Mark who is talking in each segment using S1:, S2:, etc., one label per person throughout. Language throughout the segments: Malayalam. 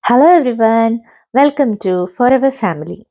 S1: Hello everyone, welcome to Forever Family.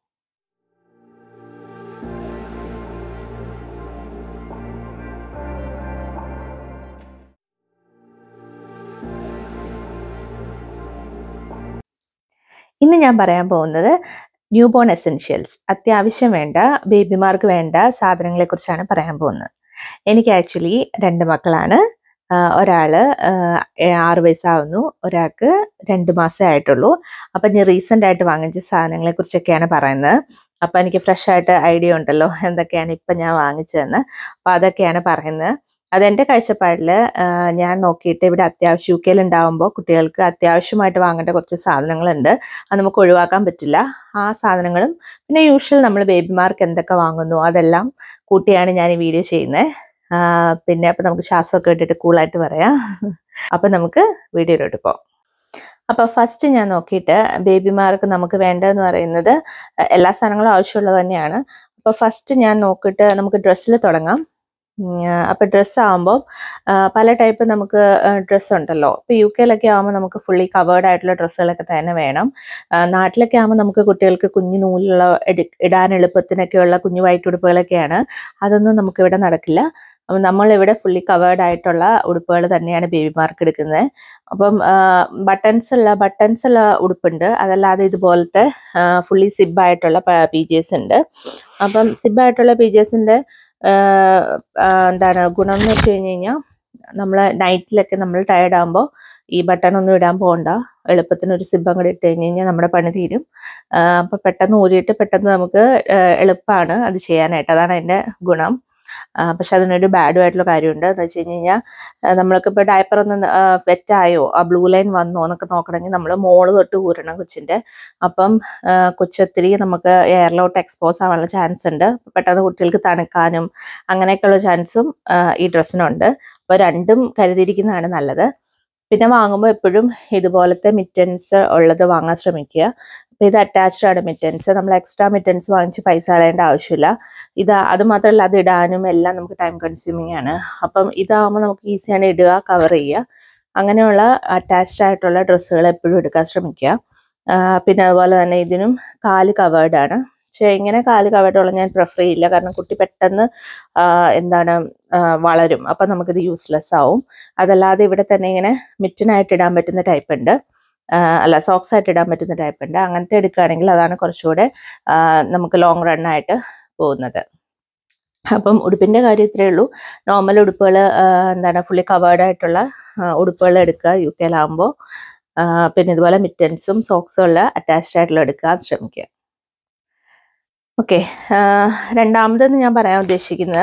S1: ഇന്ന് ഞാൻ പറയാൻ പോകുന്നത് ന്യൂ ബോൺ എസെൻഷ്യൽസ് അത്യാവശ്യം വേണ്ട ബേബിമാർക്ക് വേണ്ട സാധനങ്ങളെ കുറിച്ചാണ് പറയാൻ പോകുന്നത് എനിക്ക് ആക്ച്വലി രണ്ട് മക്കളാണ് ആഹ് ഒരാള് ആഹ് ഏ- ആറ് വയസ്സാവുന്നു ഒരാൾക്ക് രണ്ട് മാസമേ ആയിട്ടുള്ളൂ അപ്പം ഞാൻ റീസെൻ്റ് ആയിട്ട് വാങ്ങിച്ച സാധനങ്ങളെ കുറിച്ചൊക്കെയാണ് പറയുന്നത് അപ്പം എനിക്ക് ഫ്രഷ് ആയിട്ട് ഐഡിയ ഉണ്ടല്ലോ എന്തൊക്കെയാണ് ഇപ്പം ഞാൻ വാങ്ങിച്ചതെന്ന് അപ്പം അതൊക്കെയാണ് പറയുന്നത് അതെൻ്റെ കാഴ്ചപ്പാടിൽ ഞാൻ നോക്കിയിട്ട് ഇവിടെ അത്യാവശ്യം യു കെയിൽ ഉണ്ടാകുമ്പോൾ കുട്ടികൾക്ക് അത്യാവശ്യമായിട്ട് വാങ്ങേണ്ട കുറച്ച് സാധനങ്ങളുണ്ട് അത് നമുക്ക് ഒഴിവാക്കാൻ പറ്റില്ല ആ സാധനങ്ങളും പിന്നെ യൂഷ്വൽ നമ്മൾ ബേബിമാർക്ക് എന്തൊക്കെ വാങ്ങുന്നു അതെല്ലാം കൂട്ടിയാണ് ഞാൻ ഈ വീഡിയോ ചെയ്യുന്നത് പിന്നെ അപ്പം നമുക്ക് ശ്വാസമൊക്കെ ഇട്ടിട്ട് കൂളായിട്ട് പറയാം അപ്പം നമുക്ക് വീഡിയോയിലോട്ട് പോകാം അപ്പോൾ ഫസ്റ്റ് ഞാൻ നോക്കിയിട്ട് ബേബിമാർക്ക് നമുക്ക് വേണ്ടതെന്ന് പറയുന്നത് അഹ് എല്ലാ സാധനങ്ങളും ആവശ്യമുള്ളത് തന്നെയാണ് അപ്പോൾ ഫസ്റ്റ് ഞാൻ നോക്കിയിട്ട് നമുക്ക് ഡ്രസ്സിൽ തുടങ്ങാം അപ്പോൾ ഡ്രസ്സ് ആകുമ്പോൾ പല ടൈപ്പ് നമുക്ക് ഡ്രസ്സ് ഉണ്ടല്ലോ ഇപ്പോൾ യു കെയിലൊക്കെ ആകുമ്പോൾ നമുക്ക് ഫുള്ളി കവേർഡ് ആയിട്ടുള്ള ഡ്രസ്സുകളൊക്കെ തന്നെ വേണം ആ, നാട്ടിലൊക്കെ ആകുമ്പോൾ നമുക്ക് കുട്ടികൾക്ക് കുഞ്ഞു നൂലുള്ള എടു- ഇടാൻ എളുപ്പത്തിനൊക്കെയുള്ള കുഞ്ഞു വൈറ്റ് ഉടുപ്പുകളൊക്കെയാണ് അതൊന്നും നമുക്ക് ഇവിടെ നടക്കില്ല അപ്പം നമ്മളിവിടെ ഫുള്ളി കവേർഡ് ആയിട്ടുള്ള ഉടുപ്പുകൾ തന്നെയാണ് ബേബിമാർക്ക് എടുക്കുന്നത് അപ്പം ബട്ടൺസ് ഉള്ള ബട്ടൺസ് ഉള്ള ഉടുപ്പുണ്ട് അതല്ലാതെ ഇതുപോലത്തെ ഫുള്ളി സിബ് ആയിട്ടുള്ള പി ജെസ് ഉണ്ട് അപ്പം സിബ് ആയിട്ടുള്ള പി ജെസിൻ്റെ എന്താണ് ഗുണം എന്ന് വെച്ച് കഴിഞ്ഞ് കഴിഞ്ഞാൽ നമ്മൾ നൈറ്റിലൊക്കെ നമ്മൾ ടയർഡ് ആകുമ്പോൾ ഈ ബട്ടൺ ഒന്നും ഇടാൻ പോകണ്ട എളുപ്പത്തിന് ഒരു സിബ് അങ്ങോട്ട് ഇട്ട് കഴിഞ്ഞ് കഴിഞ്ഞാൽ നമ്മുടെ പണി തീരും അപ്പോൾ പെട്ടെന്ന് ഊരിയിട്ട് പെട്ടെന്ന് നമുക്ക് എളുപ്പമാണ് അത് ചെയ്യാനായിട്ട് അതാണ് അതിൻ്റെ ഗുണം ആ, പക്ഷെ അതിനൊരു ബാഡും ആയിട്ടുള്ള കാര്യമുണ്ട് എന്ന് വെച്ച് കഴിഞ്ഞ് കഴിഞ്ഞാൽ നമ്മൾക്ക് ഇപ്പോൾ ഡയപ്പർ ഒന്ന് വെറ്റായോ ആ ബ്ലൂ ലൈൻ വന്നോ എന്നൊക്കെ നോക്കണമെങ്കിൽ നമ്മൾ മോള് തൊട്ട് ഊരണം കൊച്ചിൻ്റെ അപ്പം ആ, കൊച്ചൊത്തിരി നമുക്ക് എയറിലോട്ട് എക്സ്പോസ് ആവാനുള്ള ചാൻസ് ഉണ്ട് പെട്ടെന്ന് കുട്ടികൾക്ക് തണുക്കാനും അങ്ങനെയൊക്കെയുള്ള ചാൻസും ഈ ഡ്രസ്സിനുണ്ട് അപ്പോൾ രണ്ടും കരുതിയിരിക്കുന്നതാണ് നല്ലത് പിന്നെ വാങ്ങുമ്പോൾ എപ്പോഴും ഇതുപോലത്തെ മിറ്റൻസ് ഉള്ളത് വാങ്ങാൻ ശ്രമിക്കുക അപ്പോൾ ഇത് അറ്റാച്ച്ഡ് ആണ് മിറ്റൻസ് നമ്മൾ എക്സ്ട്രാ മിറ്റൻസ് വാങ്ങിച്ച് പൈസ കളയേണ്ട ആവശ്യമില്ല ഇത് അത് മാത്രമല്ല അത് ഇടാനും എല്ലാം നമുക്ക് ടൈം കൺസ്യൂമിങ് ആണ് അപ്പം ഇതാകുമ്പോൾ നമുക്ക് ഈസിയാണ് ഇടുക കവർ ചെയ്യുക അങ്ങനെയുള്ള അറ്റാച്ച്ഡ് ആയിട്ടുള്ള ഡ്രസ്സുകൾ എപ്പോഴും എടുക്കാൻ ശ്രമിക്കുക ആ, പിന്നെ അതുപോലെ തന്നെ ഇതിനും കാല് കവേർഡ് ആണ് പക്ഷേ ഇങ്ങനെ കാല് കവേർഡ് ഉള്ള ഞാൻ പ്രിഫർ ചെയ്യില്ല കാരണം കുട്ടി പെട്ടെന്ന് ആ, എന്താണ് ആ, വളരും അപ്പം നമുക്കിത് യൂസ്ലെസ് ആവും അതല്ലാതെ ഇവിടെ തന്നെ ഇങ്ങനെ മിറ്റനായിട്ട് ഇടാൻ പറ്റുന്ന ടൈപ്പ് ഉണ്ട് ആ, അല്ല സോക്സ് ആയിട്ട് ഇടാൻ പറ്റുന്ന ടൈപ്പ് ഉണ്ട് അങ്ങനത്തെ എടുക്കുകയാണെങ്കിൽ അതാണ് കുറച്ചുകൂടെ ആ, നമുക്ക് ലോങ് റൺ ആയിട്ട് പോകുന്നത് അപ്പം ഉടുപ്പിൻ്റെ കാര്യം ഇത്രയേ ഉള്ളൂ നോർമൽ ഉടുപ്പുകൾ എന്താണ് ഫുള്ളി കവേർഡ് ആയിട്ടുള്ള ഉടുപ്പുകൾ എടുക്കുക യു കെയിലാകുമ്പോൾ പിന്നെ ഇതുപോലെ മിറ്റൻസും സോക്സും ഉള്ള അറ്റാച്ച്ഡ് ആയിട്ടുള്ള എടുക്കാൻ ശ്രമിക്കുക ഓക്കെ രണ്ടാമതെന്ന് ഞാൻ പറയാൻ ഉദ്ദേശിക്കുന്നത്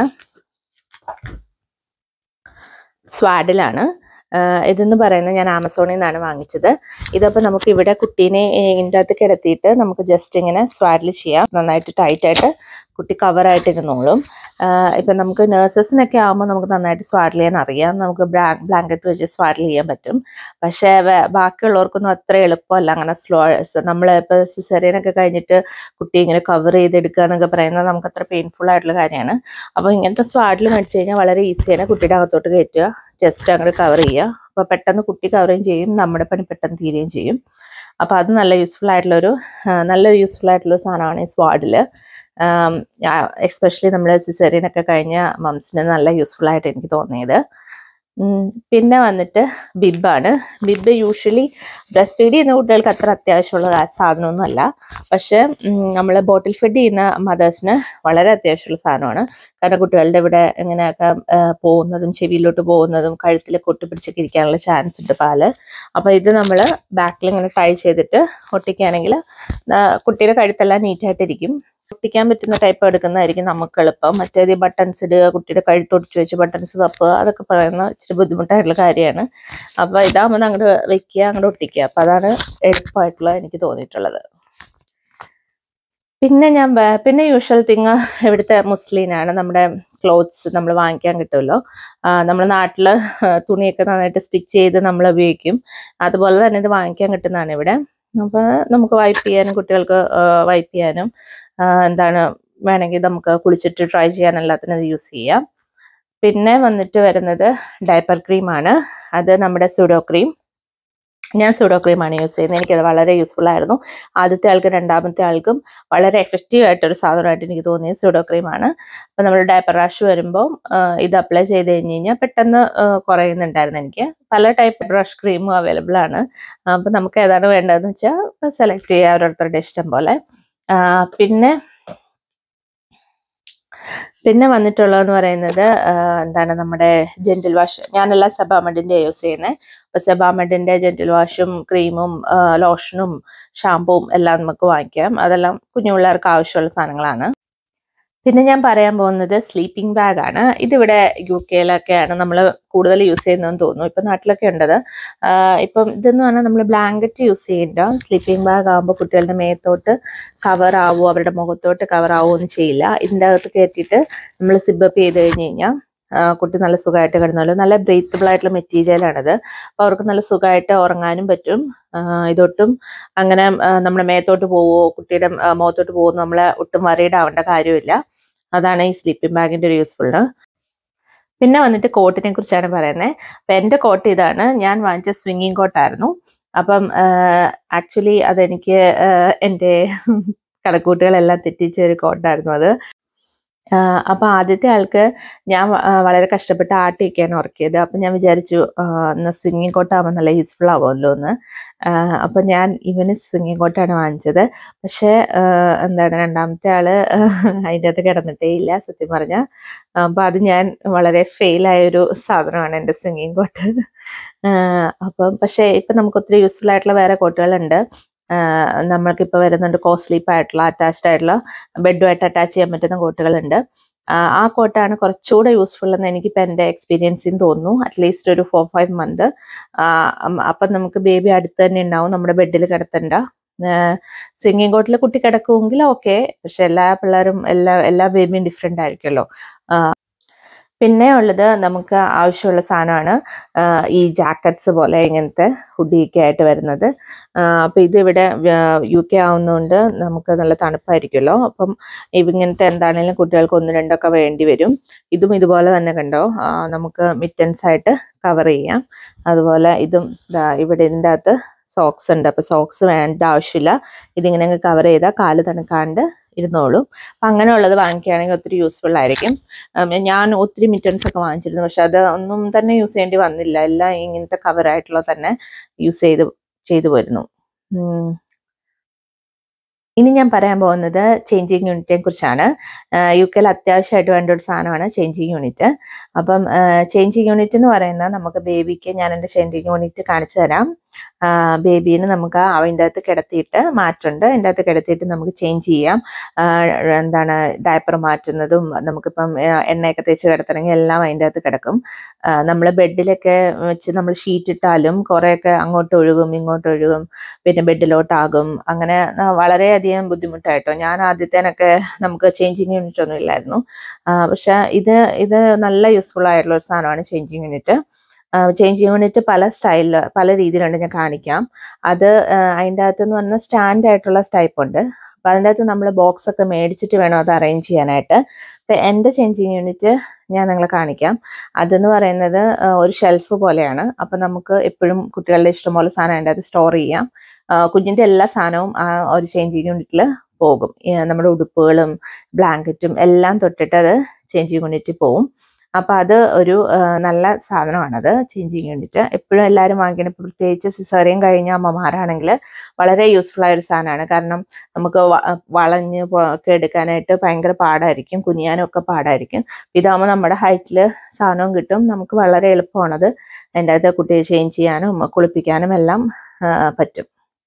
S1: സ്വാഡിലാണ് ഇതെന്ന് പറയുന്നത് ഞാൻ ആമസോണിൽ നിന്നാണ് വാങ്ങിച്ചത് ഇതപ്പോൾ നമുക്ക് ഇവിടെ കുട്ടീനെ ഇതിൻ്റെ അകത്ത് കിടത്തിയിട്ട് നമുക്ക് ജസ്റ്റ് ഇങ്ങനെ സ്വാഡിൽ ചെയ്യാം നന്നായിട്ട് ടൈറ്റ് ആയിട്ട് കുട്ടി കവറായിട്ട് ഇരുന്നോളും ഇപ്പം നമുക്ക് നഴ്സസിനൊക്കെ ആകുമ്പോൾ നമുക്ക് നന്നായിട്ട് സ്വാഡിൽ ചെയ്യാൻ അറിയാം നമുക്ക് ബ്ലാങ്കറ്റ് വെച്ച് സ്വാഡിൽ ചെയ്യാൻ പറ്റും പക്ഷേ വേ- ബാക്കിയുള്ളവർക്കൊന്നും അത്ര എളുപ്പമല്ല അങ്ങനെ സ്ലോ നമ്മൾ ഇപ്പോൾ സിസേറിയനൊക്കെ കഴിഞ്ഞിട്ട് കുട്ടി ഇങ്ങനെ കവർ ചെയ്തെടുക്കുക എന്നൊക്കെ പറയുന്നത് നമുക്ക് അത്ര പെയിൻഫുൾ ആയിട്ടുള്ള കാര്യമാണ് അപ്പോൾ ഇങ്ങനത്തെ സ്വാഡിൽ മേടിച്ച് കഴിഞ്ഞാൽ വളരെ ഈസിയാണ് കുട്ടിയുടെ അകത്തോട്ട് കയറ്റുക ജസ്റ്റ് അങ്ങോട്ട് കവർ ചെയ്യുക അപ്പോൾ പെട്ടെന്ന് കുട്ടി കവറുകയും ചെയ്യും നമ്മുടെ പണി പെട്ടെന്ന് തീരുകയും ചെയ്യും അപ്പോൾ അത് നല്ല യൂസ്ഫുൾ ആയിട്ടുള്ളൊരു ആ, നല്ലൊരു യൂസ്ഫുൾ ആയിട്ടുള്ളൊരു സാധനമാണ് ഈ സ്വാഡിൽ എസ്പെഷ്യലി നമ്മൾ സിസേറിയനൊക്കെ കഴിഞ്ഞ മംസിന് നല്ല യൂസ്ഫുൾ ആയിട്ട് എനിക്ക് തോന്നിയത് ഉം, പിന്നെ വന്നിട്ട് ബിബാണ് ബിബ് യൂഷ്വലി ബ്രസ്റ്റ് ഫീഡ് ചെയ്യുന്ന കുട്ടികൾക്ക് അത്ര അത്യാവശ്യമുള്ള കാ- സാധനമൊന്നുമല്ല പക്ഷേ നമ്മൾ ബോട്ടിൽ ഫീഡ് ചെയ്യുന്ന മദേഴ്സിന് വളരെ അത്യാവശ്യമുള്ള സാധനമാണ് കാരണം കുട്ടികളുടെ ഇവിടെ ഇങ്ങനെയൊക്കെ ആ, പോകുന്നതും ചെവിയിലോട്ട് പോകുന്നതും കഴുത്തിലൊക്കെ ഒട്ടിപ്പിടിച്ചൊക്കെ ഇരിക്കാനുള്ള ചാൻസ് ഉണ്ട് പാല് അപ്പോൾ ഇത് നമ്മൾ ബാക്കിൽ ഇങ്ങനെ ടൈ ചെയ്തിട്ട് ഒട്ടിക്കുകയാണെങ്കിൽ ആ, കുട്ടിയുടെ കഴുത്തെല്ലാം നീറ്റായിട്ടിരിക്കും ഒട്ടിക്കാൻ പറ്റുന്ന ടൈപ്പ് എടുക്കുന്നതായിരിക്കും നമുക്ക് എളുപ്പം മറ്റേത് ഈ ബട്ടൺസ് ഇടുക കുട്ടിയുടെ കഴുത്തൊടിച്ച് വെച്ച് ബട്ടൺസ് തപ്പുക അതൊക്കെ പറയുന്ന ഇച്ചിരി ബുദ്ധിമുട്ടായിട്ടുള്ള കാര്യമാണ് അപ്പോൾ ഇതാകുമ്പോൾ അങ്ങോട്ട് വെക്കുക അങ്ങോട്ട് ഒട്ടിക്കുക അപ്പോൾ അതാണ് എളുപ്പമായിട്ടുള്ള എനിക്ക് തോന്നിയിട്ടുള്ളത് പിന്നെ ഞാൻ വേ- പിന്നെ യൂഷ്വൽ തിങ് ഇവിടുത്തെ മുസ്ലിനാണ് നമ്മുടെ ക്ലോത്ത്സ് നമ്മൾ വാങ്ങിക്കാൻ കിട്ടുമല്ലോ നമ്മൾ നാട്ടിൽ തുണിയൊക്കെ നന്നായിട്ട് സ്റ്റിച്ച് ചെയ്ത് നമ്മൾ ഉപയോഗിക്കും അതുപോലെ തന്നെ ഇത് വാങ്ങിക്കാൻ കിട്ടുന്നതാണ് ഇവിടെ അപ്പോൾ നമുക്ക് വൈപ്പ് ചെയ്യാനും കുട്ടികൾക്ക് വൈപ്പ് ചെയ്യാനും ആ, എന്താണ് വേണമെങ്കിൽ നമുക്ക് കുളിച്ചിട്ട് ട്രൈ ചെയ്യാൻ എല്ലാത്തിനും ഇത് യൂസ് ചെയ്യാം പിന്നെ വന്നിട്ട് വരുന്നത് ഡയപ്പർ ക്രീമാണ് അത് നമ്മുടെ സുഡോ ക്രീം ഞാൻ സൂഡോ ക്രീമാണ് യൂസ് ചെയ്യുന്നത് എനിക്കത് വളരെ യൂസ്ഫുൾ ആയിരുന്നു ആദ്യത്തെ ആൾക്കും രണ്ടാമത്തെ ആൾക്കും വളരെ എഫക്റ്റീവ് ആയിട്ടൊരു സാധനമായിട്ട് എനിക്ക് തോന്നിയത് സൂഡോ ക്രീമാണ് അപ്പോൾ നമ്മൾ ഡയപ്പർ റാഷ് വരുമ്പോൾ ഇത് അപ്ലൈ ചെയ്ത് കഴിഞ്ഞ് കഴിഞ്ഞാൽ പെട്ടെന്ന് ആ, കുറയുന്നുണ്ടായിരുന്നു എനിക്ക് പല ടൈപ്പ് ബ്രഷ് ക്രീമും അവൈലബിൾ ആണ് അപ്പോൾ നമുക്ക് ഏതാണ് വേണ്ടതെന്ന് വെച്ചാൽ സെലക്ട് ചെയ്യുക ഓരോരുത്തരുടെ ഇഷ്ടം പോലെ ആ, പിന്നെ പിന്നെ വന്നിട്ടുള്ളതെന്ന് പറയുന്നത് ആ, എന്താണ് നമ്മുടെ ജെന്റിൽ വാഷ് ഞാനെല്ലാം സെബാമെഡിന്റെ യൂസ് ചെയ്യുന്നത് അപ്പൊ സെബാമെഡിന്റെ ജെന്റിൽ വാഷും ക്രീമും ലോഷനും ഷാമ്പുവും എല്ലാം നമുക്ക് വാങ്ങിക്കാം അതെല്ലാം കുഞ്ഞു പിള്ളേർക്ക് ആവശ്യമുള്ള സാധനങ്ങളാണ് പിന്നെ ഞാൻ പറയാൻ പോകുന്നത് സ്ലീപ്പിംഗ് ബാഗ് ആണ് ഇതിവിടെ യു കെയിലൊക്കെയാണ് നമ്മൾ കൂടുതൽ യൂസ് ചെയ്യുന്നതെന്ന് തോന്നുന്നു ഇപ്പം നാട്ടിലൊക്കെ ഉണ്ടത് ആഹ് ഇപ്പം ഇതെന്ന് പറഞ്ഞാൽ നമ്മൾ ബ്ലാങ്കറ്റ് യൂസ് ചെയ്യണ്ട സ്ലീപ്പിംഗ് ബാഗ് ആകുമ്പോൾ കുട്ടികളുടെ മേത്തോട്ട് കവർ ആവുമോ അവരുടെ മുഖത്തോട്ട് കവർ ആവുമോ ഒന്നും ചെയ്യില്ല ഇതിൻ്റെ അകത്ത് കയറ്റിയിട്ട് നമ്മൾ സിബപ്പ് ചെയ്ത് കഴിഞ്ഞ് കഴിഞ്ഞാൽ കുട്ടി നല്ല സുഖമായിട്ട് കിടന്നാലും നല്ല ബ്രീത്തബിൾ ആയിട്ടുള്ള മെറ്റീരിയലാണിത് അപ്പോൾ അവർക്ക് നല്ല സുഖമായിട്ട് ഉറങ്ങാനും പറ്റും ആഹ് ഇതൊട്ടും അങ്ങനെ ആഹ് നമ്മുടെ മേത്തോട്ട് പോവോ കുട്ടിയുടെ ആഹ് മുഖത്തോട്ട് പോവോ നമ്മളെ ഒട്ടും വറീഡ് ആവേണ്ട കാര്യമില്ല അതാണ് ഈ സ്ലീപ്പിംഗ് ബാഗിന്റെ ഒരു യൂസ്ഫുള്ള് പിന്നെ വന്നിട്ട് കോട്ടിനെ കുറിച്ചാണ് പറയുന്നത് അപ്പം എൻ്റെ കോട്ട് ഇതാണ് ഞാൻ വാങ്ങിച്ച സ്വിങ്ങിങ് കോട്ടായിരുന്നു അപ്പം ആക്ച്വലി അതെനിക്ക് ആഹ് എൻ്റെ കണക്കൂട്ടുകളെല്ലാം തെറ്റിച്ച ഒരു കോട്ടായിരുന്നു അത് ആഹ് അപ്പൊ ആദ്യത്തെ ആൾക്ക് ഞാൻ വ- ആഹ് വളരെ കഷ്ടപ്പെട്ട് ആട്ടിയൊക്കെയാണ് ഉറക്കിയത് അപ്പൊ ഞാൻ വിചാരിച്ചു ആഹ് എന്നാ സ്വിങ്ങിങ് കോട്ടാകുമ്പോൾ നല്ല യൂസ്ഫുൾ ആവുമല്ലോ എന്ന് ആഹ് അപ്പൊ ഞാൻ ഇവന് സ്വിങ്ങിങ് കോട്ടാണ് വാങ്ങിച്ചത് പക്ഷെ ആഹ് എന്താണ് രണ്ടാമത്തെ ആള് അതിൻ്റെ അകത്ത് കിടന്നിട്ടേ ഇല്ല സത്യം പറഞ്ഞ അപ്പൊ അത് ഞാൻ വളരെ ഫെയിലായ ഒരു സാധനമാണ് എൻ്റെ സ്വിങ്ങിങ് കോട്ട് അപ്പം പക്ഷെ ഇപ്പൊ നമുക്ക് ഒത്തിരി യൂസ്ഫുൾ ആയിട്ടുള്ള വേറെ കോട്ടുകളുണ്ട് ആഹ് നമ്മൾക്കിപ്പോൾ വരുന്നുണ്ട് കോസ്ലീപ്പ് ആയിട്ടുള്ള അറ്റാച്ച്ഡ് ആയിട്ടുള്ള ബെഡുമായിട്ട് അറ്റാച്ച് ചെയ്യാൻ പറ്റുന്ന കോട്ടുകളുണ്ട് ആഹ് ആ കോട്ടാണ് കുറച്ചുകൂടെ യൂസ്ഫുൾ എന്ന് എനിക്കിപ്പോൾ എൻ്റെ എക്സ്പീരിയൻസിൽ തോന്നുന്നു അറ്റ്ലീസ്റ്റ് ഒരു ഫോർ ഫൈവ് മന്ത് അപ്പം നമുക്ക് ബേബി അടുത്ത് തന്നെ ഉണ്ടാവും നമ്മുടെ ബെഡിൽ കിടത്തണ്ട സ്വിങ്ങിങ് കോട്ടിൽ കുട്ടി കിടക്കുമെങ്കിൽ ഓക്കെ പക്ഷെ എല്ലാ പിള്ളേരും എല്ലാ എല്ലാ ബേബിയും ഡിഫറെൻ്റ് ആയിരിക്കുമല്ലോ ആഹ് പിന്നെ ഉള്ളത് നമുക്ക് ആവശ്യമുള്ള സാധനമാണ് ആഹ് ഈ ജാക്കറ്റ്സ് പോലെ ഇങ്ങനത്തെ ഹുഡിയൊക്കെ ആയിട്ട് വരുന്നത് ആഹ് അപ്പൊ ഇത് ഇവിടെ യു കെ ആവുന്നതുകൊണ്ട് നമുക്ക് നല്ല തണുപ്പായിരിക്കുമല്ലോ അപ്പം ഇങ്ങനത്തെ എന്താണെങ്കിലും കുട്ടികൾക്ക് ഒന്ന് രണ്ടൊക്കെ വേണ്ടി വരും ഇതും ഇതുപോലെ തന്നെ കണ്ടോ ആഹ് നമുക്ക് മിറ്റൻസ് ആയിട്ട് കവർ ചെയ്യാം അതുപോലെ ഇതും ദാ ഇവിടെ ഇതിൻ്റെ അകത്ത് സോക്സ് ഉണ്ട് അപ്പൊ സോക്സ് വേണ്ട ആവശ്യമില്ല ഇതിങ്ങനെ കവർ ചെയ്താൽ കാല് തണുക്കാണ്ട് ഇരുന്നോളും അപ്പം അങ്ങനെയുള്ളത് വാങ്ങിക്കുകയാണെങ്കിൽ ഒത്തിരി യൂസ്ഫുൾ ആയിരിക്കും ഉം, ഞാൻ ഒത്തിരി മിറ്റൻസ് ഒക്കെ വാങ്ങിച്ചിരുന്നു പക്ഷെ അത് ഒന്നും തന്നെ യൂസ് ചെയ്യേണ്ടി വന്നില്ല എല്ലാം ഇങ്ങനത്തെ കവർ ആയിട്ടുള്ള തന്നെ യൂസ് ചെയ്ത് ചെയ്തു വരുന്നു ഉം. ഇനി ഞാൻ പറയാൻ പോകുന്നത് ചേഞ്ചിങ് യൂണിറ്റിനെ കുറിച്ചാണ് യു കെയിൽ അത്യാവശ്യമായിട്ട് വേണ്ട ഒരു സാധനമാണ് ചേഞ്ചിങ് യൂണിറ്റ് അപ്പം ചേഞ്ചിങ് യൂണിറ്റ് എന്ന് പറയുന്നത് നമുക്ക് ബേബിക്ക് ഞാൻ എൻ്റെ ചേഞ്ചിങ് യൂണിറ്റ് കാണിച്ചു തരാം ബേബീനെ നമുക്ക് അതിൻ്റെ അകത്ത് കിടത്തിയിട്ട് മാറ്റുണ്ട് അതിൻ്റെ അകത്ത് കിടത്തിയിട്ട് നമുക്ക് ചേഞ്ച് ചെയ്യാം ആ, എന്താണ് ഡയപ്പർ മാറ്റുന്നതും നമുക്കിപ്പം ആ, എണ്ണയൊക്കെ തേച്ച് കിടത്തണമെങ്കിൽ എല്ലാം അതിൻ്റെ അകത്ത് കിടക്കും നമ്മൾ ബെഡിലൊക്കെ വെച്ച് നമ്മൾ ഷീറ്റ് ഇട്ടാലും കുറേയൊക്കെ അങ്ങോട്ട് ഒഴുകും ഇങ്ങോട്ട് ഒഴുകും പിന്നെ ബെഡിലോട്ടാകും അങ്ങനെ ആ, വളരെയധികം ബുദ്ധിമുട്ടായിട്ടോ ഞാൻ ആദ്യത്തേനൊക്കെ നമുക്ക് ചേഞ്ചിങ് യൂണിറ്റ് ഒന്നും ഇല്ലായിരുന്നു ആ, പക്ഷെ ഇത് ഇത് നല്ല യൂസ്ഫുൾ ആയിട്ടുള്ള ഒരു സാധനമാണ് ചേഞ്ചിങ് യൂണിറ്റ് ചേഞ്ച് യൂണിറ്റ് പല സ്റ്റൈലിൽ പല രീതിയിലുണ്ട് ഞാൻ കാണിക്കാം അത് ആ, അതിൻ്റെ അകത്ത് എന്ന് പറഞ്ഞാൽ സ്റ്റാൻഡ് ആയിട്ടുള്ള ടൈപ്പ് ഉണ്ട് അപ്പം അതിൻ്റെ അകത്ത് നമ്മൾ ബോക്സ് ഒക്കെ മേടിച്ചിട്ട് വേണം അത് അറേഞ്ച് ചെയ്യാനായിട്ട് അപ്പം എൻ്റെ ചേഞ്ചിങ് യൂണിറ്റ് ഞാൻ നിങ്ങളെ കാണിക്കാം അതെന്ന് പറയുന്നത് ആ, ഒരു ഷെൽഫ് പോലെയാണ് അപ്പം നമുക്ക് എപ്പോഴും കുട്ടികളുടെ ഇഷ്ടംപോലെ സാധനം അതിൻ്റെ അകത്ത് സ്റ്റോർ ചെയ്യാം ആ, കുഞ്ഞിൻ്റെ എല്ലാ സാധനവും ആ ഒരു ചേഞ്ചിങ് യൂണിറ്റിൽ പോകും ഈ നമ്മുടെ ഉടുപ്പുകളും ബ്ലാങ്കറ്റും എല്ലാം തൊട്ടിട്ട് അത് ചേഞ്ചിങ് യൂണിറ്റിൽ പോകും അപ്പം അത് ഒരു ആ, നല്ല സാധനമാണത് ചേഞ്ചിങ് യൂണിറ്റ് എപ്പോഴും എല്ലാവരും വാങ്ങിക്കണം ഇപ്പം പ്രത്യേകിച്ച് സിസേറിയൻ കഴിഞ്ഞ അമ്മമാരാണെങ്കിൽ വളരെ യൂസ്ഫുൾ ആയ ഒരു സാധനമാണ് കാരണം നമുക്ക് വ- വളഞ്ഞ് പോ- ഒക്കെ എടുക്കാനായിട്ട് ഭയങ്കര പാടായിരിക്കും കുനിയാനും ഒക്കെ പാടായിരിക്കും ഇതാകുമ്പോൾ നമ്മുടെ ഹൈറ്റിൽ സാധനവും കിട്ടും നമുക്ക് വളരെ എളുപ്പമാണത് അതിൻ്റെ അകത്ത് കുട്ടിയെ ചേഞ്ച് ചെയ്യാനും കുളിപ്പിക്കാനും എല്ലാം ആ, പറ്റും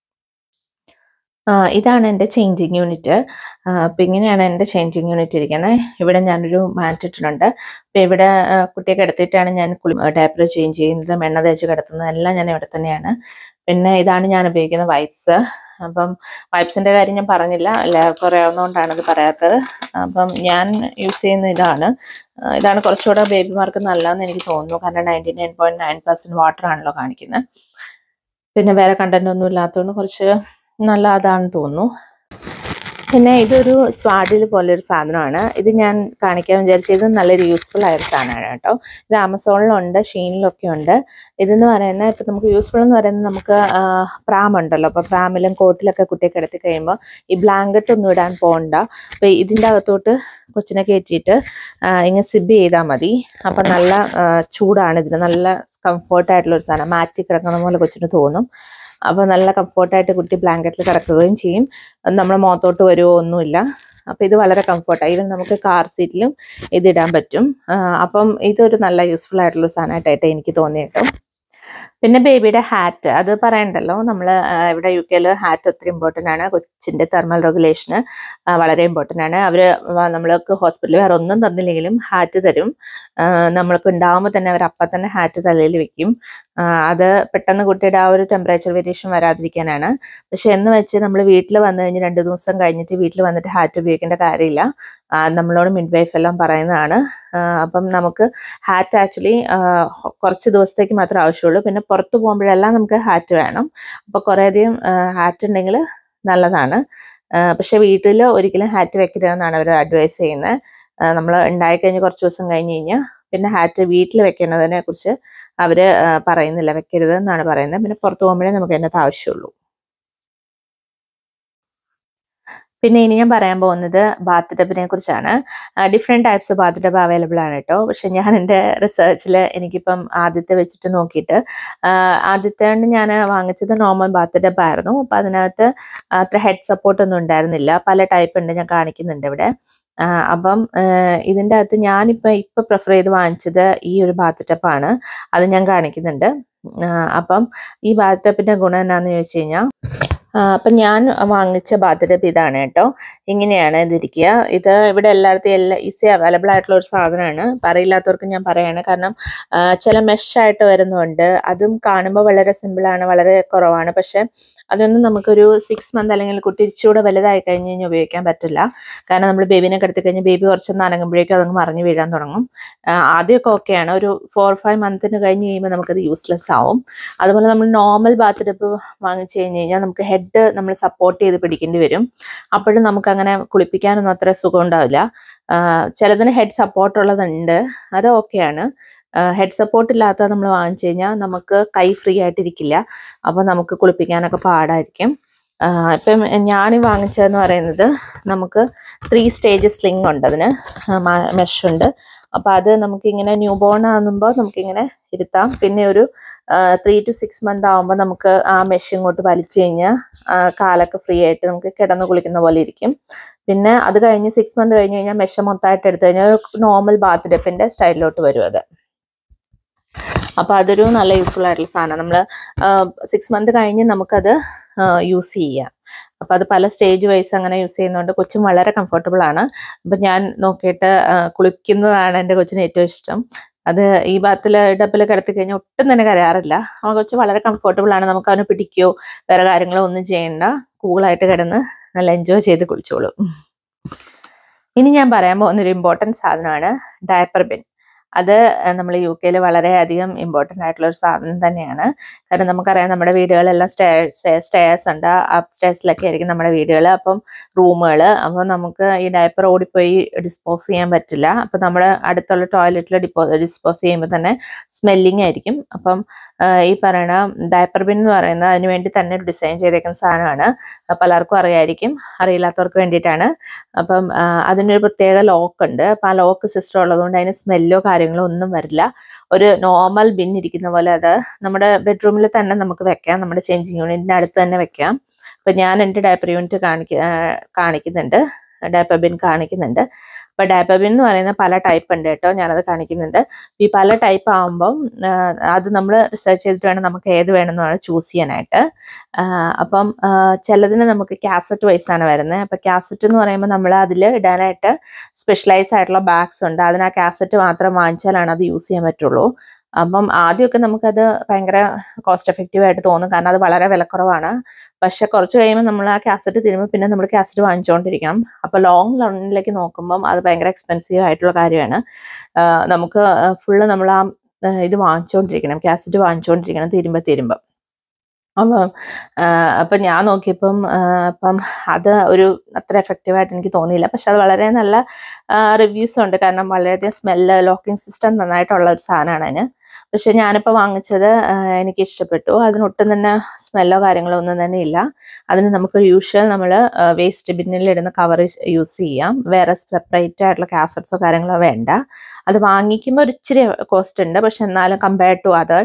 S1: ആ, ഇതാണ് എൻ്റെ ചേഞ്ചിങ് യൂണിറ്റ് അപ്പം ഇങ്ങനെയാണ് എൻ്റെ ചേഞ്ചിങ് യൂണിറ്റ് ഇരിക്കുന്നത് ഇവിടെ ഞാനൊരു മാറ്റ് ഇട്ടിട്ടുണ്ട് അപ്പം ഇവിടെ ആ, കുട്ടിയെ കിടത്തിയിട്ടാണ് ഞാൻ കുളി ഡയപ്പർ ചേഞ്ച് ചെയ്യുന്നതും എണ്ണ തേച്ച് കിടത്തുന്നതും എല്ലാം ഞാൻ ഇവിടെ തന്നെയാണ് പിന്നെ ഇതാണ് ഞാൻ ഉപയോഗിക്കുന്ന വൈപ്സ് അപ്പം വൈപ്സിൻ്റെ കാര്യം ഞാൻ പറഞ്ഞില്ല എല്ലാവർക്കും അറിയാവുന്നതുകൊണ്ടാണ് ഇത് പറയാത്തത് അപ്പം ഞാൻ യൂസ് ചെയ്യുന്ന ഇതാണ് ആ, ഇതാണ് കുറച്ചുകൂടെ ബേബിമാർക്ക് നല്ലതെന്ന് എനിക്ക് തോന്നുന്നു കാരണം ninety nine point nine percent water ആണല്ലോ കാണിക്കുന്നത് പിന്നെ വേറെ കണ്ടന്റ് ഒന്നും ഇല്ലാത്തതുകൊണ്ട് കുറച്ച് നല്ല അതാണെന്ന് തോന്നുന്നു പിന്നെ ഇതൊരു സ്വാഡിൽ പോലെ ഒരു സാധനമാണ് ഇത് ഞാൻ കാണിക്കാൻ വിചാരിച്ചത് ഇത് നല്ലൊരു യൂസ്ഫുൾ ആയ ഒരു സാധനമാണ് കേട്ടോ ഇത് ആമസോണിലുണ്ട് ഷീനിലൊക്കെ ഉണ്ട് ഇതെന്ന് പറയുന്നത് ഇപ്പം നമുക്ക് യൂസ്ഫുൾ എന്ന് പറയുന്നത് നമുക്ക് പ്രാം ഉണ്ടല്ലോ അപ്പോൾ പ്രാമിലും കോട്ടിലൊക്കെ കുട്ടിയെ കിടത്തി കഴിയുമ്പോൾ ഈ ബ്ലാങ്കറ്റ് ഒന്നും ഇടാൻ പോകണ്ട അപ്പോൾ ഇതിൻ്റെ അകത്തോട്ട് കൊച്ചിനെ കയറ്റിയിട്ട് ആ, ഇങ്ങനെ സിബ് ചെയ്താൽ മതി അപ്പം നല്ല ആ, ചൂടാണ് ഇതിന് നല്ല കംഫർട്ടായിട്ടുള്ള ഒരു സാധനം മാറ്റി കിടക്കുന്ന പോലെ കൊച്ചിന് തോന്നും അപ്പോൾ നല്ല കംഫർട്ടായിട്ട് കുട്ടി ബ്ലാങ്കറ്റിൽ കിടക്കുകയും ചെയ്യും അത് നമ്മുടെ മുഖത്തോട്ട് വരുമോ ഒന്നുമില്ല അപ്പോൾ ഇത് വളരെ കംഫർട്ടാണ് ഈവൻ നമുക്ക് കാർ സീറ്റിലും ഇതിടാൻ പറ്റും ആ, അപ്പം ഇതൊരു നല്ല യൂസ്ഫുൾ ആയിട്ടുള്ള സാധനമായിട്ടായിട്ട് എനിക്ക് തോന്നി കേട്ടോ പിന്നെ ബേബിയുടെ ഹാറ്റ് അത് പറയണ്ടല്ലോ നമ്മൾ ഇവിടെ യു കെയിൽ ഹാറ്റ് ഒത്തിരി ഇമ്പോർട്ടൻ്റ് ആണ് കൊച്ചിൻ്റെ തെർമൽ റെഗുലേഷന് വളരെ ഇമ്പോർട്ടൻ്റ് ആണ് അവർ നമ്മൾക്ക് ഹോസ്പിറ്റലിൽ വേറെ ഒന്നും തന്നില്ലെങ്കിലും ഹാറ്റ് തരും ആ, നമ്മൾക്ക് ഉണ്ടാകുമ്പോൾ തന്നെ അവർ അപ്പം തന്നെ ഹാറ്റ് തലയിൽ വെക്കും ആ, അത് പെട്ടെന്ന് കുട്ടിയുടെ ആ ഒരു ടെമ്പറേച്ചർ വേരിയേഷൻ വരാതിരിക്കാനാണ് പക്ഷെ എന്ന് വെച്ച് നമ്മൾ വീട്ടിൽ വന്നു കഴിഞ്ഞ് രണ്ട് ദിവസം കഴിഞ്ഞിട്ട് വീട്ടിൽ വന്നിട്ട് ഹാറ്റ് ഉപയോഗിക്കേണ്ട കാര്യമില്ല ആ, നമ്മളോട് മിഡ് വൈഫ് എല്ലാം പറയുന്നതാണ് ആ, അപ്പം നമുക്ക് ഹാറ്റ് ആക്ച്വലി കുറച്ച് ദിവസത്തേക്ക് മാത്രമേ ആവശ്യമുള്ളൂ പിന്നെ പുറത്ത് പോകുമ്പോഴെല്ലാം നമുക്ക് ഹാറ്റ് വേണം അപ്പോൾ കുറേയധികം ഹാറ്റ് ഉണ്ടെങ്കിൽ നല്ലതാണ് ആ, പക്ഷെ വീട്ടിൽ ഒരിക്കലും ഹാറ്റ് വെക്കരുതെന്നാണ് അവർ അഡ്വൈസ് ചെയ്യുന്നത് നമ്മൾ ഉണ്ടായിക്കഴിഞ്ഞ് കുറച്ച് ദിവസം കഴിഞ്ഞ് കഴിഞ്ഞാൽ പിന്നെ ഹാറ്റ് വീട്ടിൽ വെക്കുന്നതിനെ കുറിച്ച് അവർ പറയുന്നില്ല വെക്കരുത് എന്നാണ് പറയുന്നത് പിന്നെ പുറത്ത് പോകുമ്പോഴേ നമുക്ക് അതിനകത്ത് ആവശ്യമുള്ളൂ പിന്നെ ഇനി ഞാൻ പറയാൻ പോകുന്നത് ബാത്ത് ടബിനെ കുറിച്ചാണ് different types bath tub available ആണ് കേട്ടോ പക്ഷെ ഞാൻ എൻ്റെ റിസർച്ചിൽ എനിക്കിപ്പം ആദ്യത്തെ വെച്ചിട്ട് നോക്കിയിട്ട് ആ, ആദ്യത്തെ ഞാൻ വാങ്ങിച്ചത് നോർമൽ ബാത്ത് ടബ് ആയിരുന്നു അപ്പം അതിനകത്ത് അത്ര ഹെഡ് സപ്പോർട്ട് ഒന്നും ഉണ്ടായിരുന്നില്ല പല ടൈപ്പ് ഉണ്ട് ഞാൻ കാണിക്കുന്നുണ്ട് ഇവിടെ ആ, അപ്പം ഇതിൻ്റെ അകത്ത് ഞാനിപ്പോൾ ഇപ്പം പ്രിഫർ ചെയ്ത് വാങ്ങിച്ചത് ഈ ഒരു ബാത്ത് ടബാണ് അത് ഞാൻ കാണിക്കുന്നുണ്ട് ആ, അപ്പം ഈ ബാത്ത് ടബിൻ്റെ ഗുണം എന്നാന്ന് ചോദിച്ചു കഴിഞ്ഞാൽ ആ, അപ്പം ഞാൻ വാങ്ങിച്ച ബാത്ത് ടബ് ഇതാണ് കേട്ടോ ഇങ്ങനെയാണ് ഇതിരിക്കുക ഇത് ഇവിടെ എല്ലായിടത്തും എല്ലാ ഈസി അവൈലബിൾ ആയിട്ടുള്ള ഒരു സാധനമാണ് അപ്പം അറിയില്ലാത്തവർക്ക് ഞാൻ പറയാണ് കാരണം ആ, ചില മെഷായിട്ട് വരുന്നുണ്ട് അതും കാണുമ്പോൾ വളരെ സിമ്പിളാണ് വളരെ കുറവാണ് പക്ഷെ അതൊന്നും നമുക്കൊരു സിക്സ് മന്ത് അല്ലെങ്കിൽ കുട്ടി ഇച്ചിരൂടെ വലുതായി കഴിഞ്ഞ് കഴിഞ്ഞാൽ ഉപയോഗിക്കാൻ പറ്റില്ല കാരണം നമ്മൾ ബേബിനെ കിടത്തി കഴിഞ്ഞ് ബേബി കുറച്ചൊന്ന് അനങ്ങുമ്പോഴേക്കും അതങ്ങ് മറിഞ്ഞ് വീഴാൻ തുടങ്ങും ആ, ആദ്യമൊക്കെ ഓക്കെയാണ് ഒരു ഫോർ ഫൈവ് മന്തിന് കഴിഞ്ഞ് കഴിയുമ്പോൾ നമുക്കത് യൂസ്ലെസ് ആവും അതുപോലെ നമ്മൾ നോർമൽ ബാത്ത് ടബ് വാങ്ങിച്ചു കഴിഞ്ഞ് കഴിഞ്ഞാൽ നമുക്ക് ഹെഡ് നമ്മൾ സപ്പോർട്ട് ചെയ്ത് പിടിക്കേണ്ടി വരും അപ്പോഴും നമുക്ക് അങ്ങനെ കുളിപ്പിക്കാനൊന്നും അത്ര സുഖം ഉണ്ടാവില്ല ആ, ചിലതിന് ഹെഡ് സപ്പോർട്ട് ഉള്ളതുണ്ട് അത് ഓക്കെയാണ് ഹെഡ് സപ്പോർട്ട് ഇല്ലാത്ത നമ്മൾ വാങ്ങിച്ചു കഴിഞ്ഞാൽ നമുക്ക് കൈ ഫ്രീ ആയിട്ടിരിക്കില്ല അപ്പോൾ നമുക്ക് കുളിപ്പിക്കാനൊക്കെ പാടായിരിക്കും ആ, ഇപ്പം ഞാൻ വാങ്ങിച്ചതെന്ന് പറയുന്നത് നമുക്ക് ത്രീ സ്റ്റേജ് സ്ലിംഗ് ഉണ്ട് അതിന് മെഷ് ഉണ്ട് അപ്പോൾ അത് നമുക്കിങ്ങനെ ന്യൂ ബോൺ ആകുമ്പോൾ നമുക്കിങ്ങനെ ഇരുത്താം പിന്നെ ഒരു ത്രീ ടു സിക്സ് മന്ത് ആകുമ്പോൾ നമുക്ക് ആ മെഷ് ഇങ്ങോട്ട് വലിച്ചു കഴിഞ്ഞാൽ ആ, കാലൊക്കെ ഫ്രീ ആയിട്ട് നമുക്ക് കിടന്ന് കുളിക്കുന്ന പോലെ ഇരിക്കും പിന്നെ അത് കഴിഞ്ഞ് സിക്സ് മന്ത് കഴിഞ്ഞ് കഴിഞ്ഞാൽ മെഷ മൊത്തമായിട്ട് എടുത്തു കഴിഞ്ഞാൽ നോർമൽ ബാത്ത് ഡെപ്പിൻ്റെ സ്റ്റൈലിലോട്ട് വരും അത് അപ്പോൾ അതൊരു നല്ല യൂസ്ഫുൾ ആയിട്ടുള്ള സാധനം നമ്മൾ സിക്സ് മന്ത് കഴിഞ്ഞ് നമുക്കത് യൂസ് ചെയ്യാം അപ്പോൾ അത് പല സ്റ്റേജ് വൈസ് അങ്ങനെ യൂസ് ചെയ്യുന്നതുകൊണ്ട് കൊച്ചും വളരെ കംഫർട്ടബിൾ ആണ് അപ്പം ഞാൻ നോക്കിയിട്ട് ആ, കുളിക്കുന്നതാണ് എൻ്റെ കൊച്ചിന് ഏറ്റവും ഇഷ്ടം അത് ഈ ബാത്തിൽ ഡബിൽ കിടത്തി കഴിഞ്ഞാൽ ഒട്ടും തന്നെ കരയാറില്ല ആ കൊച്ച് വളരെ കംഫർട്ടബിൾ ആണ് നമുക്ക് അവനെ പിടിക്കുകയോ വേറെ കാര്യങ്ങളോ ഒന്നും ചെയ്യണ്ട കൂളായിട്ട് കിടന്ന് നല്ല എൻജോയ് ചെയ്ത് കുളിച്ചോളും ഇനി ഞാൻ പറയാൻ പോകുന്ന ഒരു ഇമ്പോർട്ടൻറ്റ് സാധനമാണ് ഡയപ്പർ ബിൻ അത് നമ്മൾ യു കെയിൽ വളരെയധികം ഇമ്പോർട്ടൻ്റ് ആയിട്ടുള്ള ഒരു സാധനം തന്നെയാണ് കാരണം നമുക്കറിയാം നമ്മുടെ വീടുകളെല്ലാം സ്റ്റേഴ്സ് സ്റ്റേഴ്സ് ഉണ്ട് അപ് സ്റ്റേഴ്സിലൊക്കെ ആയിരിക്കും നമ്മുടെ വീടുകൾ അപ്പം റൂമുകൾ അപ്പോൾ നമുക്ക് ഈ ഡയപ്പർ ഓടിപ്പോയി ഡിസ്പോസ് ചെയ്യാൻ പറ്റില്ല അപ്പം നമ്മുടെ അടുത്തുള്ള ടോയ്ലറ്റിൽ ഡിപ്പോ ഡിസ്പോസ് ചെയ്യുമ്പോൾ തന്നെ സ്മെല്ലിംഗ് ആയിരിക്കും അപ്പം ആ, ഈ പറയണ ഡയപ്പർ ബിൻ എന്ന് പറയുന്നത് അതിന് വേണ്ടി തന്നെ ഡിസൈൻ ചെയ്തേക്കുന്ന സാധനമാണ് അത് പലർക്കും അറിയായിരിക്കും അറിയില്ലാത്തവർക്ക് വേണ്ടിയിട്ടാണ് അപ്പം ആ, അതിനൊരു പ്രത്യേക ലോക്ക് ഉണ്ട് അപ്പം ആ ലോക്ക് സിസ്റ്റം ഉള്ളതുകൊണ്ട് അതിന് സ്മെല്ലോ കാര്യങ്ങളോ ഒന്നും വരില്ല ഒരു നോർമൽ ബിൻ ഇരിക്കുന്ന പോലെ അത് നമ്മുടെ ബെഡ്റൂമിൽ തന്നെ നമുക്ക് വെക്കാം നമ്മുടെ ചേഞ്ചിങ് യൂണിറ്റിൻ്റെ അടുത്ത് തന്നെ വെക്കാം അപ്പം ഞാൻ എൻ്റെ ഡയപ്പർ യൂണിറ്റ് കാണിക്ക ആ, കാണിക്കുന്നുണ്ട് ഡയപ്പർ ബിൻ കാണിക്കുന്നുണ്ട് അപ്പോൾ ഡയപ്പർ ബിൻ എന്ന് പറയുന്ന പല ടൈപ്പ് ഉണ്ട് കേട്ടോ ഞാനത് കാണിക്കുന്നുണ്ട് ഈ പല ടൈപ്പ് ആകുമ്പം ആ, അത് നമ്മൾ റിസർച്ച് ചെയ്തിട്ട് വേണം നമുക്ക് ഏത് വേണമെന്നാണ് ചൂസ് ചെയ്യാനായിട്ട് ആ, അപ്പം ആ, ചിലതിന് നമുക്ക് കാസറ്റ് വൈസ് ആണ് വരുന്നത് അപ്പം കാസറ്റ് എന്ന് പറയുമ്പോൾ നമ്മൾ അതിൽ ഇടാനായിട്ട് സ്പെഷ്യലൈസ് ആയിട്ടുള്ള ബാഗ്സ് ഉണ്ട് അതിന് ആ കാസറ്റ് മാത്രം വാങ്ങിച്ചാലാണ് അത് യൂസ് ചെയ്യാൻ പറ്റുള്ളൂ അപ്പം ആദ്യമൊക്കെ നമുക്കത് ഭയങ്കര കോസ്റ്റ് എഫക്റ്റീവ് ആയിട്ട് തോന്നും കാരണം അത് വളരെ വിലക്കുറവാണ് പക്ഷെ കുറച്ച് കഴിയുമ്പോൾ നമ്മൾ ആ കാസറ്റ് തിരുമ്പോൾ പിന്നെ നമ്മൾ കാസറ്റ് വാങ്ങിച്ചുകൊണ്ടിരിക്കണം അപ്പോൾ ലോങ് റണ്ണിലേക്ക് നോക്കുമ്പം അത് ഭയങ്കര എക്സ്പെൻസീവ് ആയിട്ടുള്ള കാര്യമാണ് ആ, നമുക്ക് ഫുള്ള് നമ്മൾ ആ ആ, ഇത് വാങ്ങിച്ചുകൊണ്ടിരിക്കണം കാസറ്റ് വാങ്ങിച്ചുകൊണ്ടിരിക്കണം തീരുമ്പോൾ തീരുമ്പോൾ അപ്പം ആഹ് അപ്പം ഞാൻ നോക്കിയപ്പം ആഹ് അപ്പം അത് ഒരു അത്ര എഫക്റ്റീവായിട്ട് എനിക്ക് തോന്നിയില്ല പക്ഷെ അത് വളരെ നല്ല റിവ്യൂസ് ഉണ്ട് കാരണം വളരെയധികം സ്മെല്ല് ലോക്കിംഗ് സിസ്റ്റം നന്നായിട്ടുള്ള ഒരു സാധനമാണ് അതിന് പക്ഷെ ഞാനിപ്പോൾ വാങ്ങിച്ചത് ആഹ് എനിക്ക് ഇഷ്ടപ്പെട്ടു അതിനൊട്ടും തന്നെ സ്മെല്ലോ കാര്യങ്ങളോ ഒന്നും തന്നെ ഇല്ല അതിന് നമുക്ക് യൂഷ്വൽ നമ്മൾ വേസ്റ്റ് ബിന്നിൽ ഇടുന്ന കവർ യൂസ് ചെയ്യാം വേറെ സെപ്പറേറ്റ് ആയിട്ടുള്ള കാസറ്റ്സോ കാര്യങ്ങളോ വേണ്ട അത് വാങ്ങിക്കുമ്പോൾ ഒരു ഇച്ചിരി കോസ്റ്റ് ഉണ്ട് പക്ഷെ എന്നാലും കമ്പയർഡ് ടു അതർ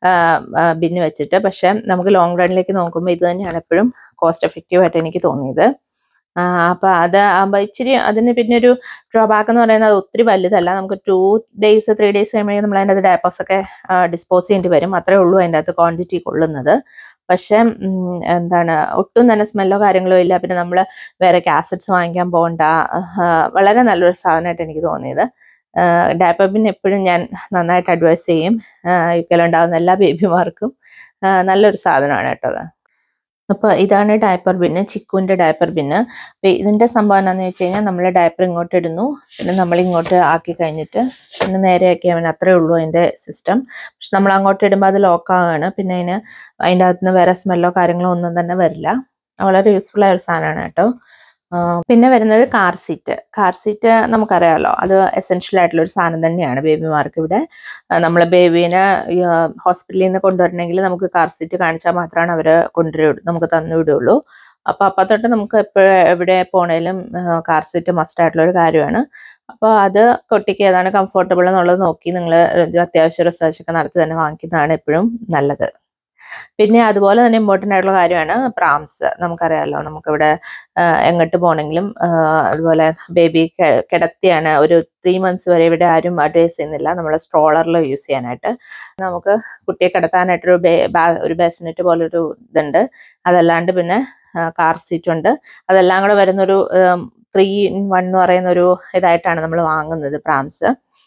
S1: ബിന്ന് വെച്ചിട്ട് പക്ഷെ നമുക്ക് ലോങ് റണ്ണിലേക്ക് നോക്കുമ്പോൾ ഇത് തന്നെയാണ് എപ്പോഴും കോസ്റ്റ് എഫക്റ്റീവ് ആയിട്ട് എനിക്ക് തോന്നിയത് അപ്പോൾ അത് ആകുമ്പോൾ ഇച്ചിരി അതിന് പിന്നെ ഒരു ഡ്രോബാക്ക് എന്ന് പറയുന്നത് അത് ഒത്തിരി വലുതല്ല നമുക്ക് ടു ഡേയ്സ് ത്രീ ഡേയ്സ് കഴിയുമ്പോഴേക്കും നമ്മൾ അതിൻ്റെ അകത്ത് ഡയപ്പേഴ്സ് ഒക്കെ ഡിസ്പോസ് ചെയ്യേണ്ടി വരും അത്രേ ഉള്ളൂ അതിൻ്റെ അകത്ത് ക്വാണ്ടിറ്റി കൊള്ളുന്നത് പക്ഷെ ഉം, എന്താണ് ഒട്ടും തന്നെ സ്മെല്ലോ കാര്യങ്ങളോ ഇല്ല പിന്നെ നമ്മൾ വേറെ കാസറ്റ്സ് വാങ്ങിക്കാൻ പോകണ്ട ആഹ് വളരെ നല്ലൊരു സാധനമായിട്ട് എനിക്ക് തോന്നിയത് ഡയപ്പർ ബിൻ എപ്പോഴും ഞാൻ നന്നായിട്ട് അഡ്വൈസ് ചെയ്യും യുക്കലുണ്ടാകുന്ന എല്ലാ ബേബിമാർക്കും നല്ലൊരു സാധനമാണ് കേട്ടോ അത് അപ്പോൾ ഇതാണ് ഡയപ്പർ ബിന്ന് ചിക്കുവിൻ്റെ ഡയപ്പർ ബിന്ന് അപ്പോൾ ഇതിൻ്റെ സംഭവം എന്താണെന്ന് വെച്ച് കഴിഞ്ഞാൽ നമ്മൾ ഡയപ്പർ ഇങ്ങോട്ട് ഇടുന്നു പിന്നെ നമ്മൾ ഇങ്ങോട്ട് ആക്കി കഴിഞ്ഞിട്ട് പിന്നെ നേരെ ആക്കി അവൻ അത്രേ ഉള്ളൂ അതിൻ്റെ സിസ്റ്റം പക്ഷെ നമ്മൾ അങ്ങോട്ട് ഇടുമ്പോൾ അത് ലോക്കാവുകയാണ് പിന്നെ അതിന് അതിൻ്റെ അകത്ത് നിന്ന് വേറെ സ്മെല്ലോ കാര്യങ്ങളോ ഒന്നും തന്നെ വരില്ല വളരെ യൂസ്ഫുൾ ആയ ഒരു സാധനമാണ് കേട്ടോ ആ, പിന്നെ വരുന്നത് കാർ സീറ്റ് കാർ സീറ്റ് നമുക്കറിയാമല്ലോ അത് എസെൻഷ്യൽ ആയിട്ടുള്ള ഒരു സാധനം തന്നെയാണ് ബേബിമാർക്ക് ഇവിടെ നമ്മൾ ബേബീനെ ഹോസ്പിറ്റലിൽ നിന്ന് കൊണ്ടുവരണമെങ്കിൽ നമുക്ക് കാർ സീറ്റ് കാണിച്ചാൽ മാത്രമാണ് അവർ കൊണ്ടുവരു നമുക്ക് തന്നു വിടുള്ളൂ അപ്പോൾ അപ്പം തൊട്ട് നമുക്ക് എപ്പോഴും എവിടെ പോണേലും കാർ സീറ്റ് മസ്റ്റ് ആയിട്ടുള്ള ഒരു കാര്യമാണ് അപ്പോൾ അത് കുട്ടിക്ക് ഏതാണ് കംഫർട്ടബിൾ എന്നുള്ളത് നോക്കി നിങ്ങൾ അത്യാവശ്യ റിസർച്ച് ഒക്കെ നടത്തി തന്നെ വാങ്ങിക്കുന്നതാണ് എപ്പോഴും നല്ലത് പിന്നെ അതുപോലെ തന്നെ ഇമ്പോർട്ടൻ്റ് ആയിട്ടുള്ള കാര്യമാണ് പ്രാംസ് നമുക്കറിയാമല്ലോ നമുക്കിവിടെ ആ, എങ്ങോട്ട് പോകണമെങ്കിലും ആ, അതുപോലെ ബേബി കിടത്തിയാണ് ഒരു ത്രീ മന്ത്സ് വരെ ഇവിടെ ആരും അഡ്വൈസ് ചെയ്യുന്നില്ല നമ്മൾ സ്ട്രോളറിൽ യൂസ് ചെയ്യാനായിട്ട് നമുക്ക് കുട്ടിയെ കിടത്താനായിട്ടൊരു ബേ ബാ- ഒരു ബേസിനെറ്റ് പോലൊരു ഇതുണ്ട് അതല്ലാണ്ട് പിന്നെ കാർ സീറ്റ് ഉണ്ട് അതെല്ലാം കൂടെ വരുന്നൊരു ത്രീ ഇൻ വൺ എന്ന് പറയുന്ന ഒരു ഇതായിട്ടാണ് നമ്മൾ വാങ്ങുന്നത് പ്രാംസ്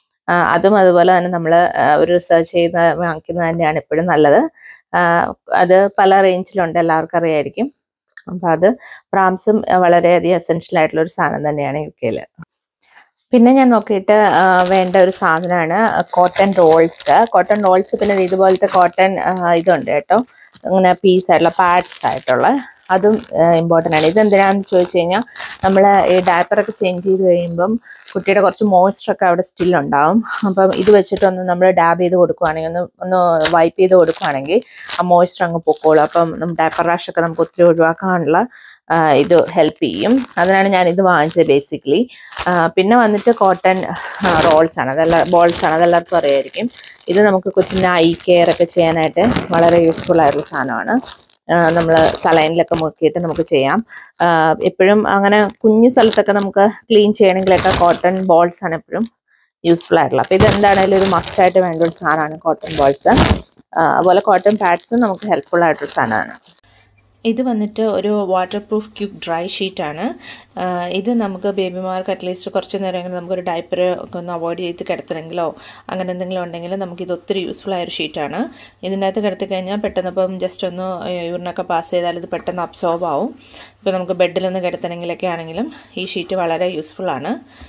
S1: അതും അതുപോലെ തന്നെ നമ്മൾ ഒരു റിസർച്ച് ചെയ്ത് വാങ്ങിക്കുന്നത് തന്നെയാണ് എപ്പോഴും നല്ലത് ആ, അത് പല റേഞ്ചിലുണ്ട് എല്ലാവർക്കും അറിയായിരിക്കും അപ്പം അത് പ്രാംസും വളരെയധികം എസെൻഷ്യൽ ആയിട്ടുള്ള ഒരു സാധനം തന്നെയാണ് യു കെയിൽ പിന്നെ ഞാൻ നോക്കിയിട്ട് ആ, വേണ്ട ഒരു സാധനമാണ് കോട്ടൺ റോൾസ് കോട്ടൺ റോൾസ് പിന്നെ ഇതുപോലത്തെ കോട്ടൺ ഇതുണ്ട് കേട്ടോ ഇങ്ങനെ പീസ് ആയിട്ടുള്ള പാഡ്സ് ആയിട്ടുള്ള അതും ഇമ്പോർട്ടൻ്റ് ആണ് ഇതെന്തിനാണെന്ന് ചോദിച്ചു കഴിഞ്ഞാൽ നമ്മൾ ഈ ഡയപ്പറൊക്കെ ചേഞ്ച് ചെയ്ത് കഴിയുമ്പം കുട്ടിയുടെ കുറച്ച് moisture ഒക്കെ അവിടെ സ്റ്റിൽ ഉണ്ടാവും അപ്പം ഇത് വെച്ചിട്ടൊന്ന് നമ്മൾ ഡാബ് ചെയ്ത് കൊടുക്കുവാണെങ്കിൽ ഒന്ന് ഒന്ന് വൈപ്പ് ചെയ്ത് കൊടുക്കുവാണെങ്കിൽ ആ മോയ്സ്ചർ അങ്ങ് പൊക്കോളും അപ്പം നമ്മൾ ഡയപ്പർ റാഷ് ഒക്കെ നമുക്ക് ഒത്തിരി ഒഴിവാക്കാനുള്ള ആ, ഇത് ഹെൽപ്പ് ചെയ്യും അതിനാണ് ഞാൻ ഇത് വാങ്ങിച്ചത് ബേസിക്കലി പിന്നെ വന്നിട്ട് കോട്ടൺ റോൾസ് ആണ് അതെല്ലാം ബോൾസ് ആണ് അതെല്ലാവർക്കും അറിയായിരിക്കും ഇത് നമുക്ക് കൊച്ചിൻ്റെ ഐ കെയർ ഒക്കെ ചെയ്യാനായിട്ട് വളരെ യൂസ്ഫുൾ ആയിട്ടുള്ള സാധനമാണ് നമ്മൾ സലൈനിലൊക്കെ മുക്കിയിട്ട് നമുക്ക് ചെയ്യാം എപ്പോഴും അങ്ങനെ കുഞ്ഞു സ്ഥലത്തൊക്കെ നമുക്ക് ക്ലീൻ ചെയ്യണമെങ്കിലൊക്കെ കോട്ടൺ ബോൾസ് ആണ് എപ്പോഴും യൂസ്ഫുൾ ആയിട്ടുള്ള അപ്പോൾ ഇത് എന്താണെങ്കിലും ഒരു must ആയിട്ട് വേണ്ട ഒരു സാധനമാണ് കോട്ടൺ ബോൾസ് അതുപോലെ കോട്ടൺ പാഡ്സും നമുക്ക് ഹെൽപ്ഫുൾ ആയിട്ടൊരു സാധനമാണ് ഇത് വന്നിട്ട് ഒരു വാട്ടർ പ്രൂഫ് ക്യൂബ് ഡ്രൈ ഷീറ്റാണ് ഇത് നമുക്ക് ബേബിമാർക്ക് അറ്റ്ലീസ്റ്റ് കുറച്ച് നേരമെങ്കിലും നമുക്കൊരു ഡയപ്പർ ഒക്കെ ഒന്ന് അവോയ്ഡ് ചെയ്ത് കിടത്തണമെങ്കിലോ അങ്ങനെ എന്തെങ്കിലും ഉണ്ടെങ്കിൽ നമുക്ക് ഇത് ഒത്തിരി യൂസ്ഫുൾ ആയ ഒരു ഷീറ്റാണ് ഇതിൻ്റെ അകത്ത് കിടത്തി കഴിഞ്ഞാൽ പെട്ടെന്ന് ഇപ്പം ജസ്റ്റ് ഒന്ന് യൂറിനൊക്കെ പാസ് ചെയ്താൽ ഇത് പെട്ടെന്ന് അബ്സോർബ് ആവും ഇപ്പോൾ നമുക്ക് ബെഡിലൊന്ന് കിടത്തണമെങ്കിലൊക്കെ ആണെങ്കിലും ഈ ഷീറ്റ് വളരെ യൂസ്ഫുൾ ആണ്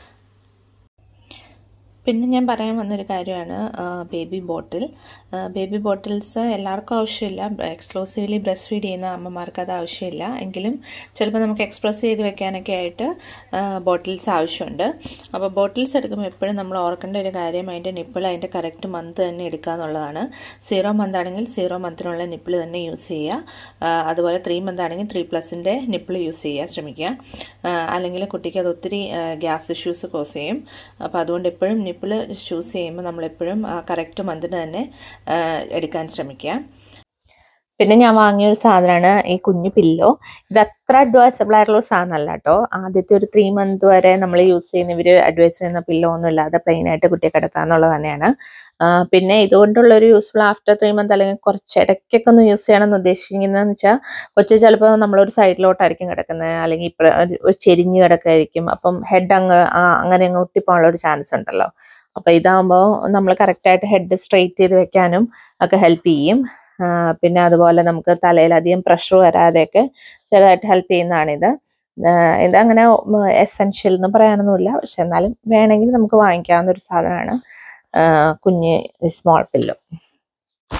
S1: പിന്നെ ഞാൻ പറയാൻ വന്നൊരു കാര്യമാണ് ബേബി ബോട്ടിൽ ബേബി ബോട്ടിൽസ് എല്ലാവർക്കും ആവശ്യമില്ല എക്സ്ക്ലൂസീവ്ലി ബ്രസ്റ്റ് ഫീഡ് ചെയ്യുന്ന അമ്മമാർക്ക് അത് ആവശ്യമില്ല എങ്കിലും ചിലപ്പോൾ നമുക്ക് എക്സ്പ്രസ് ചെയ്ത് വെക്കാനൊക്കെ ആയിട്ട് ബോട്ടിൽസ് ആവശ്യമുണ്ട് അപ്പോൾ ബോട്ടിൽസ് എടുക്കുമ്പോൾ എപ്പോഴും നമ്മൾ ഓർക്കേണ്ട ഒരു കാര്യം അതിൻ്റെ നിപ്പിൾ അതിൻ്റെ കറക്റ്റ് മന്ത് തന്നെ എടുക്കുക എന്നുള്ളതാണ് സീറോ മന്ത് ആണെങ്കിൽ സീറോ മന്തിനുള്ള നിപ്പിൾ തന്നെ യൂസ് ചെയ്യുക അതുപോലെ ത്രീ മന്ത് ആണെങ്കിൽ ത്രീ പ്ലസിൻ്റെ നിപ്പിൾ യൂസ് ചെയ്യാൻ ശ്രമിക്കുക അല്ലെങ്കിൽ കുട്ടിക്ക് അത് ഒത്തിരി ഗ്യാസ് ഇഷ്യൂസ് കോസ് ചെയ്യും അപ്പോൾ അതുകൊണ്ട് എപ്പോഴും നിപ്പിൾ ചൂസ് ചെയ്യുമ്പോൾ നമ്മളെപ്പോഴും കറക്റ്റ് മന്തിന് തന്നെ എടുക്കാൻ ശ്രമിക്കുക പിന്നെ ഞാൻ വാങ്ങിയ ഒരു സാധനമാണ് ഈ കുഞ്ഞു പില്ലോ ഇത് അത്ര അഡ്വൈസബിൾ ആയിട്ടുള്ള ഒരു സാധനമല്ല കേട്ടോ ആദ്യത്തെ ഒരു ത്രീ മന്ത് വരെ നമ്മൾ യൂസ് ചെയ്യുന്ന ഇവർ അഡ്വൈസ് ചെയ്യുന്ന പില്ലോ ഒന്നും ഇല്ലാതെ പ്ലെയിൻ ആയിട്ട് കുട്ടിയെ കിടത്താന്നുള്ളത് തന്നെയാണ് പിന്നെ ഇതുകൊണ്ടുള്ള ഒരു യൂസ്ഫുൾ ആഫ്റ്റർ ത്രീ മന്ത് അല്ലെങ്കിൽ കുറച്ച് ഇടയ്ക്കൊക്കെ ഒന്ന് യൂസ് ചെയ്യണമെന്ന് ഉദ്ദേശിക്കുന്നതെന്ന് വെച്ചാൽ കൊച്ചു ചിലപ്പോൾ നമ്മളൊരു സൈഡിലോട്ടായിരിക്കും കിടക്കുന്നത് അല്ലെങ്കിൽ ഇപ്പ ഒരു ചെരിഞ്ഞ് കിടക്കായിരിക്കും അപ്പം ഹെഡ് അങ്ങ് അങ്ങനെ അങ്ങ് ഒട്ടിപ്പോകാനുള്ള ഒരു ചാൻസ് ഉണ്ടല്ലോ അപ്പോൾ ഇതാകുമ്പോൾ നമ്മൾ കറക്റ്റായിട്ട് ഹെഡ് സ്ട്രെയിറ്റ് ചെയ്ത് വെക്കാനും ഒക്കെ ഹെൽപ്പ് ചെയ്യും പിന്നെ അതുപോലെ നമുക്ക് തലയിൽ അധികം പ്രഷർ വരാതെയൊക്കെ ചെറുതായിട്ട് ഹെൽപ്പ് ചെയ്യുന്നതാണിത് ഇതങ്ങനെ എസെൻഷ്യൽ എന്ന് പറയാനൊന്നുമില്ല പക്ഷെ എന്നാലും വേണമെങ്കിൽ നമുക്ക് വാങ്ങിക്കാവുന്ന ഒരു സാധനമാണ് കുഞ്ഞ് സ്മോൾ പില്ലോ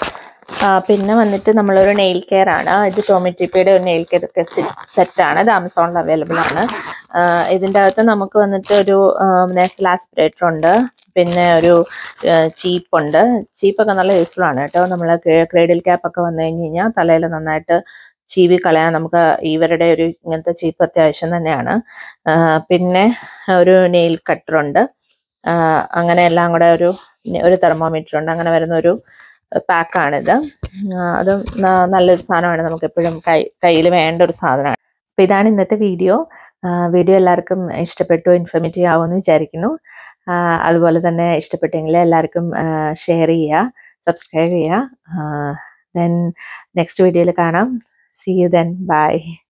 S1: ആ, പിന്നെ വന്നിട്ട് നമ്മളൊരു നെയിൽ കെയർ ആണ് ഇത് ടോമിറ്റിപ്പയുടെ ഒരു നെയിൽ കെയർ സെറ്റാണ് ഇത് ആമസോണിൽ അവൈലബിൾ ആണ് ആ, ഇതിൻ്റെ അകത്ത് നമുക്ക് വന്നിട്ട് ഒരു നെസൽ ആസ്പിറേറ്റർ ഉണ്ട് പിന്നെ ഒരു ചീപ്പ് ഉണ്ട് ചീപ്പൊക്കെ നല്ല യൂസ്ഫുൾ ആണ് കേട്ടോ നമ്മൾ ക്രേഡിൽ ക്യാപ്പ് ഒക്കെ വന്നു കഴിഞ്ഞ് കഴിഞ്ഞാൽ തലയിൽ നന്നായിട്ട് ചീവി കളയാൻ നമുക്ക് ഇവരുടെ ഒരു ഇങ്ങനത്തെ ചീപ്പ് അത്യാവശ്യം തന്നെയാണ് ആ, പിന്നെ ഒരു നെയിൽ കട്ടറുണ്ട് അങ്ങനെ എല്ലാം കൂടെ ഒരു ഒരു തെർമോമീറ്റർ ഉണ്ട് അങ്ങനെ വരുന്ന ഒരു പാക്കാണിത് അതും ന- നല്ലൊരു സാധനമാണ് നമുക്ക് എപ്പോഴും കൈ കയ്യിൽ വേണ്ട ഒരു സാധനമാണ് അപ്പോൾ ഇതാണ് ഇന്നത്തെ വീഡിയോ വീഡിയോ എല്ലാവർക്കും ഇഷ്ടപ്പെട്ടു ഇൻഫർമേറ്റീവ് ആവുമെന്ന് വിചാരിക്കുന്നു ആ, അതുപോലെ തന്നെ ഇഷ്ടപ്പെട്ടെങ്കിൽ എല്ലാവർക്കും ഷെയർ ചെയ്യുക സബ്സ്ക്രൈബ് ചെയ്യുക ദെൻ നെക്സ്റ്റ് വീഡിയോയിൽ കാണാം സി യു ദെൻ ബൈ